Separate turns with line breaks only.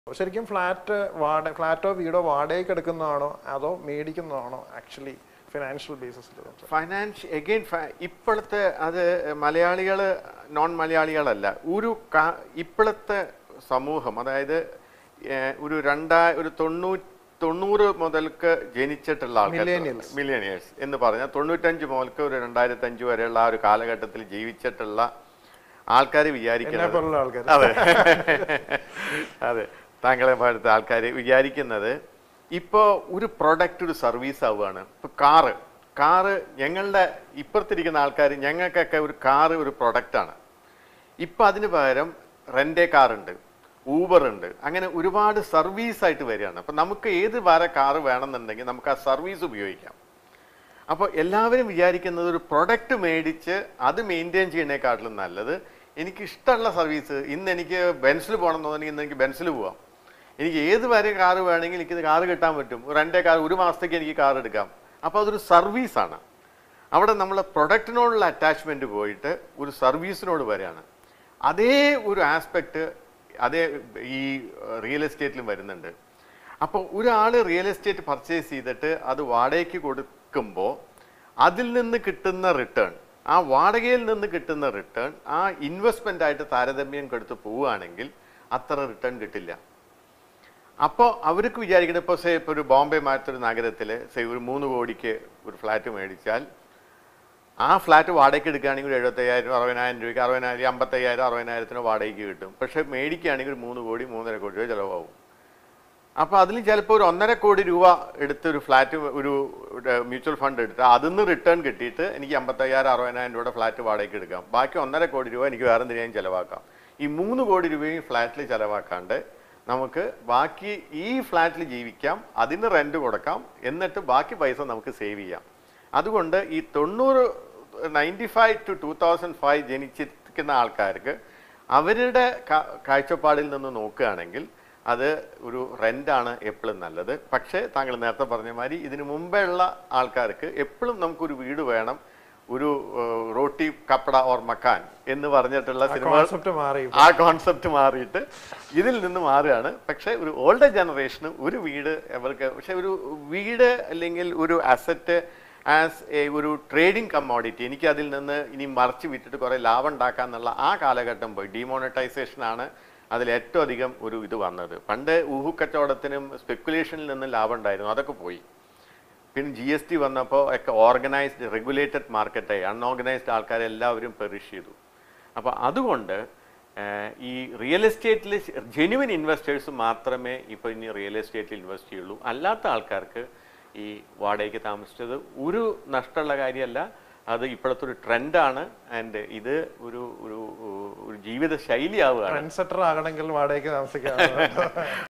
ശരിക്കും ഫ്ലാറ്റ് വാട ഫ്ലാറ്റോ വീടോ വാടകയ്ക്ക് എടുക്കുന്നതാണോ അതോ മേടിക്കുന്നതാണോ ആക്ച്വലി ഫിനാൻഷ്യൽ ബേസിസിൽ
ഫൈനാൻഷ്യ എഗെയിൻ ഇപ്പോഴത്തെ അത് മലയാളികൾ നോൺ മലയാളികളല്ല ഒരു കാ- ഇപ്പോഴത്തെ സമൂഹം അതായത് ഏഹ്, ഒരു രണ്ടാ ഒരു തൊണ്ണൂ തൊണ്ണൂറ് മുതൽക്ക് ജനിച്ചിട്ടുള്ള ആൾക്കാർ
Millennials.
മില്ലേനിയേഴ്സ് എന്ന് പറഞ്ഞാൽ തൊണ്ണൂറ്റഞ്ച് മുതൽക്ക് ഒരു രണ്ടായിരത്തി അഞ്ച് വരെയുള്ള ആ ഒരു കാലഘട്ടത്തിൽ ജീവിച്ചിട്ടുള്ള ആൾക്കാർ
എന്നെ
വിചാരിക്കുന്നത്
പോലുള്ള ആൾക്കാർ
അതെ അതെ താങ്കളെ പോലത്തെ ആൾക്കാർ വിചാരിക്കുന്നത് ഇപ്പോൾ ഒരു പ്രൊഡക്റ്റ് ഒരു സർവീസ് ആവുകയാണ് ഇപ്പോൾ കാറ് കാറ് ഞങ്ങളുടെ ഇപ്പുറത്തിരിക്കുന്ന ആൾക്കാർ ഞങ്ങൾക്കൊക്കെ ഒരു കാറ് ഒരു പ്രൊഡക്റ്റാണ് ഇപ്പം അതിന് പകരം റെൻ്റേ കാറുണ്ട് ഊബർ ഉണ്ട് അങ്ങനെ ഒരുപാട് സർവീസ് ആയിട്ട് വരികയാണ് അപ്പം നമുക്ക് ഏത് വേറെ കാറ് വേണമെന്നുണ്ടെങ്കിൽ നമുക്ക് ആ സർവീസ് ഉപയോഗിക്കാം അപ്പോൾ എല്ലാവരും വിചാരിക്കുന്നത് ഒരു പ്രൊഡക്റ്റ് മേടിച്ച് അത് മെയിൻറ്റെയിൻ ചെയ്യുന്നതിനെക്കാട്ടിലും നല്ലത് എനിക്ക് ഇഷ്ടമുള്ള സർവീസ് ഇന്ന് എനിക്ക് ബെൻസിൽ പോകണം എന്നുണ്ടെങ്കിൽ ഇന്ന് എനിക്ക് ബെൻസിൽ പോവാം എനിക്ക് ഏത് വരെ കാറ് വേണമെങ്കിൽ എനിക്ക് കാറ് കിട്ടാൻ പറ്റും റെൻ്റെ കാർ ഒരു മാസത്തേക്ക് എനിക്ക് കാർ എടുക്കാം അപ്പോൾ അതൊരു സർവീസാണ് അവിടെ നമ്മൾ പ്രൊഡക്റ്റിനോടുള്ള അറ്റാച്ച്മെൻറ്റ് പോയിട്ട് ഒരു സർവീസിനോട് വരികയാണ് അതേ ഒരു ആസ്പെക്റ്റ് അതേ ഈ റിയൽ എസ്റ്റേറ്റിലും വരുന്നുണ്ട് അപ്പോൾ ഒരാൾ റിയൽ എസ്റ്റേറ്റ് പർച്ചേസ് ചെയ്തിട്ട് അത് വാടകയ്ക്ക് കൊടുക്കുമ്പോൾ അതിൽ നിന്ന് കിട്ടുന്ന റിട്ടേൺ ആ വാടകയിൽ നിന്ന് കിട്ടുന്ന റിട്ടേൺ ആ ഇൻവെസ്റ്റ്മെൻ്റ് ആയിട്ട് താരതമ്യം കൊടുത്ത് പോവുകയാണെങ്കിൽ അത്ര റിട്ടേൺ കിട്ടില്ല അപ്പോൾ അവർക്ക് വിചാരിക്കുന്നത് ഇപ്പോൾ സേ ഇപ്പോൾ ഒരു ബോംബെ മാറ്റൊരു നഗരത്തിൽ സേ ഒരു മൂന്ന് കോടിക്ക് ഒരു ഫ്ലാറ്റ് മേടിച്ചാൽ ആ ഫ്ലാറ്റ് വാടകയ്ക്ക് എടുക്കുകയാണെങ്കിൽ ഒരു എഴുപത്തയ്യായിരം അറുപതിനായിരം രൂപയ്ക്ക് അറുപതിനായിരം അമ്പത്തയ്യായിരം അറുപതിനായിരത്തിന് വാടകയ്ക്ക് കിട്ടും പക്ഷേ മേടിക്കുകയാണെങ്കിൽ ഒരു മൂന്ന് കോടി മൂന്നര കോടി രൂപ ചിലവാകും അപ്പോൾ അതിൽ ചിലപ്പോൾ ഒരു ഒന്നര കോടി രൂപ എടുത്ത് ഒരു ഫ്ലാറ്റ് ഒരു മ്യൂച്വൽ ഫണ്ട് എടുത്ത് അതിൽ നിന്ന് റിട്ടേൺ കിട്ടിയിട്ട് എനിക്ക് അമ്പത്തയ്യായിരം അറുപതിനായിരം രൂപയുടെ ഫ്ലാറ്റ് വാടകയ്ക്ക് എടുക്കാം ബാക്കി ഒന്നര കോടി രൂപ എനിക്ക് വേറെ എന്തിനേയും ചിലവാക്കാം ഈ മൂന്ന് കോടി രൂപയും ഫ്ലാറ്റിൽ ചിലവാക്കാണ്ട് നമുക്ക് ബാക്കി ഈ ഫ്ലാറ്റിൽ ജീവിക്കാം അതിന് റെന്റ് കൊടുക്കാം എന്നിട്ട് ബാക്കി പൈസ നമുക്ക് സേവ് ചെയ്യാം അതുകൊണ്ട് ഈ തൊണ്ണൂറ് ninety five to two thousand five ജനിച്ചിരിക്കുന്ന ആൾക്കാർക്ക് അവരുടെ കാ- കാഴ്ചപ്പാടിൽ നിന്ന് നോക്കുകയാണെങ്കിൽ അത് ഒരു റെൻ്റാണ് എപ്പോഴും നല്ലത് പക്ഷേ താങ്കൾ നേരത്തെ പറഞ്ഞ മാതിരി ഇതിനു മുമ്പേ ഉള്ള ആൾക്കാർക്ക് എപ്പോഴും നമുക്കൊരു വീട് വേണം ഒരു ഏഹ്, റോട്ടി കപ്പട ഓർ മക്കാൻ എന്ന് പറഞ്ഞിട്ടുള്ള സിനിമ
കോൺസെപ്റ്റ് മാറി
ആ കോൺസെപ്റ്റ് മാറിയിട്ട് ഇതിൽ നിന്ന് മാറുകയാണ് പക്ഷേ ഒരു ഓൾഡർ ജനറേഷന് ഒരു വീട് അവർക്ക് പക്ഷെ ഒരു വീട് അല്ലെങ്കിൽ ഒരു അസറ്റ് ആസ് എ ഒരു ട്രേഡിംഗ് കമ്മോഡിറ്റി എനിക്ക് അതിൽ നിന്ന് ഇനി മറിച്ച് വിറ്റിട്ട് കുറേ ലാഭം ഉണ്ടാക്കാം എന്നുള്ള ആ കാലഘട്ടം പോയി ഡിമോണിറ്റൈസേഷൻ ആണ് അതിൽ ഏറ്റവും അധികം ഒരു ഇത് വന്നത് പണ്ട് ഊഹുക്കച്ചവടത്തിനും സ്പെക്കുലേഷനിൽ നിന്നും ലാഭം ഉണ്ടായിരുന്നു അതൊക്കെ പോയി പിന്നെ ജി എസ് ടി വന്നപ്പോൾ ഒക്കെ ഓർഗനൈസ്ഡ് റെഗുലേറ്റഡ് മാർക്കറ്റായി അൺഓർഗനൈസ്ഡ് ആൾക്കാരെ എല്ലാവരും പെറിഷ് ചെയ്തു അപ്പോൾ അതുകൊണ്ട് ഏഹ്, ഈ റിയൽ എസ്റ്റേറ്റിൽ ജെനുവിൻ ഇൻവെസ്റ്റേഴ്സ് മാത്രമേ ഇപ്പോൾ ഇനി റിയൽ എസ്റ്റേറ്റിൽ ഇൻവെസ്റ്റ് ചെയ്യുള്ളൂ അല്ലാത്ത ആൾക്കാർക്ക് ഈ വാടകയ്ക്ക് താമസിച്ചത് ഒരു നഷ്ടമുള്ള കാര്യമല്ല അത് ഇപ്പോഴത്തെ ഒരു ട്രെൻഡാണ് ആൻഡ് ഇത് ഒരു ഒരു ഒരു ജീവിത ശൈലിയാവുകയാണ്
ട്രെൻഡ് സെറ്റർ ആകണമെങ്കിൽ വാടകയ്ക്ക് താമസിക്കാം